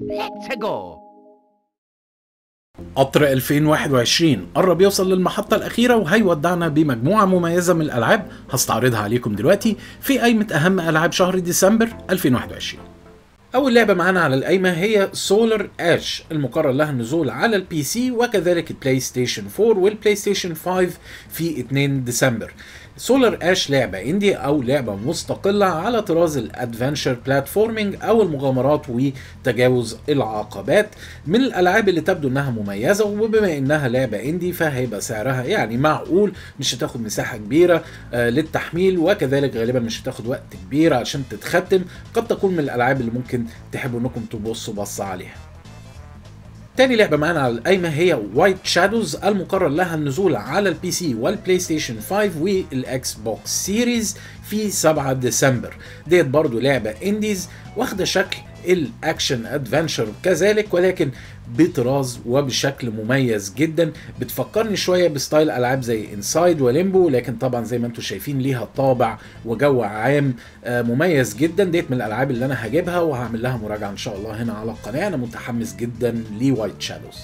Let's go! قطر 2021 قرب يوصل للمحطة الأخيرة وهيودعنا بمجموعة مميزة من الألعاب هستعرضها عليكم دلوقتي في قائمة أهم ألعاب شهر ديسمبر 2021 أول لعبة معانا على القايمة هي سولار اش المقرر لها النزول على البي سي وكذلك البلاي ستيشن 4 والبلاي ستيشن 5 في 2 ديسمبر سولار اش لعبة اندي او لعبة مستقلة على طراز الادفنشر بلاتفورمينج او المغامرات وتجاوز العقبات من الالعاب اللي تبدو انها مميزة وبما انها لعبة اندي فهيبقى سعرها يعني معقول مش هتاخد مساحة كبيرة آه للتحميل وكذلك غالبا مش هتاخد وقت كبير عشان تتختم قد تكون من الالعاب اللي ممكن تحبوا انكم تبصوا بصة عليها تاني لعبة معانا على القايمة هي وايت شادوز المقرر لها النزول على البي سي والبلاي ستيشن 5 والاكس بوكس سيريز في 7 ديسمبر ديت برضو لعبة انديز واخدة شكل الاكشن ادفنشر كذلك ولكن بطراز وبشكل مميز جدا بتفكرني شويه بستايل العاب زي انسايد وليمبو لكن طبعا زي ما انتم شايفين ليها طابع وجو عام مميز جدا ديت من الالعاب اللي انا هجيبها وهعمل لها مراجعه ان شاء الله هنا على القناه انا متحمس جدا لوايت شادوز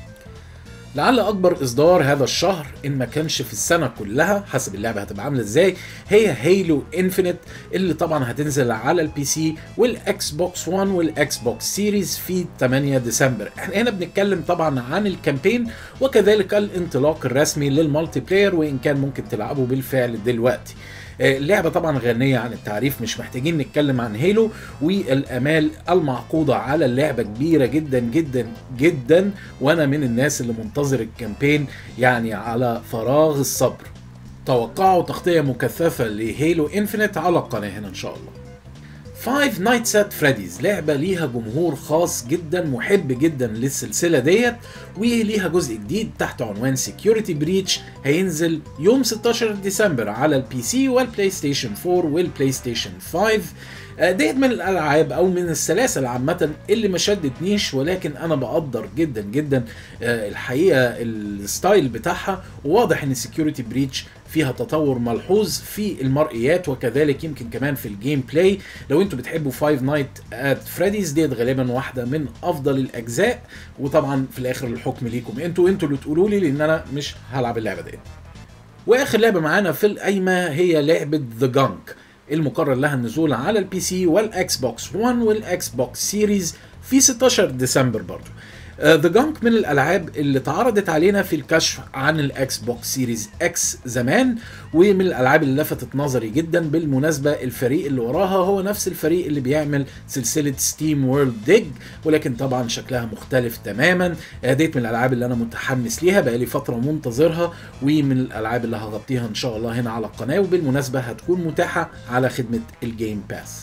لعل اكبر اصدار هذا الشهر ان ما كانش في السنه كلها حسب اللعبه هتبقى عامله ازاي هي هيلو انفينيت اللي طبعا هتنزل على البي سي والاكس بوكس 1 والاكس بوكس سيريز في 8 ديسمبر احنا هنا بنتكلم طبعا عن الكامبين وكذلك الانطلاق الرسمي للمالتي بلاير وان كان ممكن تلعبه بالفعل دلوقتي اللعبة طبعا غنية عن التعريف مش محتاجين نتكلم عن هيلو والامال المعقودة على اللعبة كبيرة جدا جدا جدا وانا من الناس اللي منتظر الكامبين يعني على فراغ الصبر توقعوا تغطية مكثفة لهيلو انفينيت على القناة هنا ان شاء الله فايف نايتس ات فريديز لعبة ليها جمهور خاص جدا محب جدا للسلسلة ديت وليها جزء جديد تحت عنوان سكيورتي بريتش هينزل يوم 16 ديسمبر على البي سي والبلاي ستيشن 4 والبلاي ستيشن 5 ديت من الالعاب او من السلاسل عامه اللي ما شدتنيش ولكن انا بقدر جدا جدا الحقيقه الستايل بتاعها وواضح ان سكيورتي بريتش فيها تطور ملحوظ في المرئيات وكذلك يمكن كمان في الجيم بلاي لو انتوا بتحبوا فايف نايت ات فريديز ديت غالبا واحده من افضل الاجزاء وطبعا في الاخر الحكم ليكم انتوا انتوا اللي تقولوا لي لان انا مش هلعب اللعبه ديت واخر لعبه معانا في القايمه هي لعبه ذا جانك المقرر لها النزول على البي سي والاكس بوكس 1 والاكس بوكس سيريز في 16 ديسمبر برضو ذا uh, جانك من الالعاب اللي اتعرضت علينا في الكشف عن الاكس بوكس سيريز اكس زمان ومن الالعاب اللي لفتت نظري جدا بالمناسبه الفريق اللي وراها هو نفس الفريق اللي بيعمل سلسله ستيم وورلد ديج ولكن طبعا شكلها مختلف تماما ديت من الالعاب اللي انا متحمس ليها بقالي فتره منتظرها ومن الالعاب اللي هغطيها ان شاء الله هنا على القناه وبالمناسبه هتكون متاحه على خدمه الجيم باس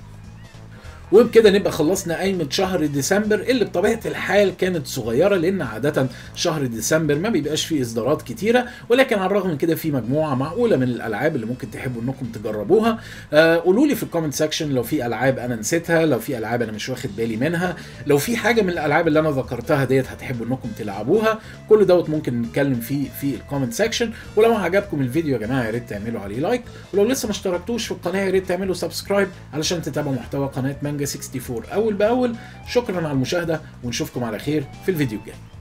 وبكده نبقى خلصنا قايمة شهر ديسمبر اللي بطبيعة الحال كانت صغيرة لأن عادة شهر ديسمبر ما بيبقاش فيه إصدارات كتيرة ولكن على الرغم من كده في مجموعة معقولة من الألعاب اللي ممكن تحبوا إنكم تجربوها آه قولوا لي في الكومنت سيكشن لو في ألعاب أنا نسيتها لو في ألعاب أنا مش واخد بالي منها لو في حاجة من الألعاب اللي أنا ذكرتها ديت هتحبوا إنكم تلعبوها كل دوت ممكن نتكلم فيه في الكومنت سيكشن ولو عجبكم الفيديو يا جماعة يا ريت تعملوا عليه لايك ولو لسه ما اشتركتوش في القناة يا ريت تعملوا سبسكرايب علشان تتابعوا محتوى قناة مانجا 64 اول باول شكرا على المشاهده ونشوفكم على خير في الفيديو الجاي